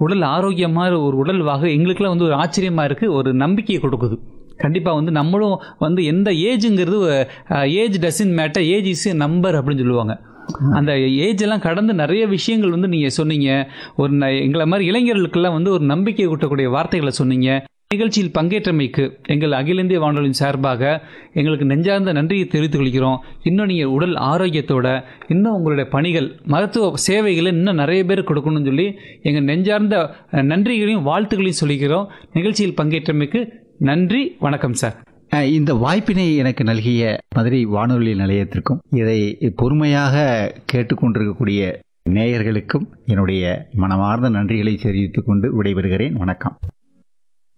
உடல் ஆரோக்கியமாக ஒரு உடல் வாக எங்களுக்கெல்லாம் வந்து ஒரு ஆச்சரியமாக இருக்குது ஒரு நம்பிக்கையை கொடுக்குது கண்டிப்பாக வந்து நம்மளும் வந்து எந்த ஏஜுங்கிறது age doesn't matter age is number அப்படின்னு சொல்லுவாங்க அந்த ஏஜ் எல்லாம் கடந்து நிறைய விஷயங்கள் வந்து நீங்கள் சொன்னீங்க ஒரு ந- எங்களை மாதிரி இளைஞர்களுக்கெல்லாம் வந்து ஒரு நம்பிக்கை ஊட்டக்கூடிய வார்த்தைகளை சொன்னீங்க நிகழ்ச்சியில் பங்கேற்றமைக்கு எங்கள் அகில இந்திய வானொலியின் சார்பாக எங்களுக்கு நெஞ்சார்ந்த நன்றியை தெரிவித்துக் கொள்கிறோம் இன்னும் நீங்கள் உடல் ஆரோக்கியத்தோட இன்னும் உங்களுடைய பணிகள் மருத்துவ சேவைகளை இன்னும் நிறைய பேர் கொடுக்கணும்னு சொல்லி எங்கள் நெஞ்சார்ந்த அஹ், நன்றிகளையும் வாழ்த்துக்களையும் சொல்லிக்கிறோம் நிகழ்ச்சியில் பங்கேற்றமைக்கு நன்றி வணக்கம் சார் அஹ், இந்த வாய்ப்பினை எனக்கு நல்கிய மதுரை வானொலி நிலையத்திற்கும் இதை பொறுமையாக கேட்டுக்கொண்டிருக்கக்கூடிய நேயர்களுக்கும் என்னுடைய மனமார்ந்த நன்றிகளை தெரிவித்துக் கொண்டு விடைபெறுகிறேன் வணக்கம்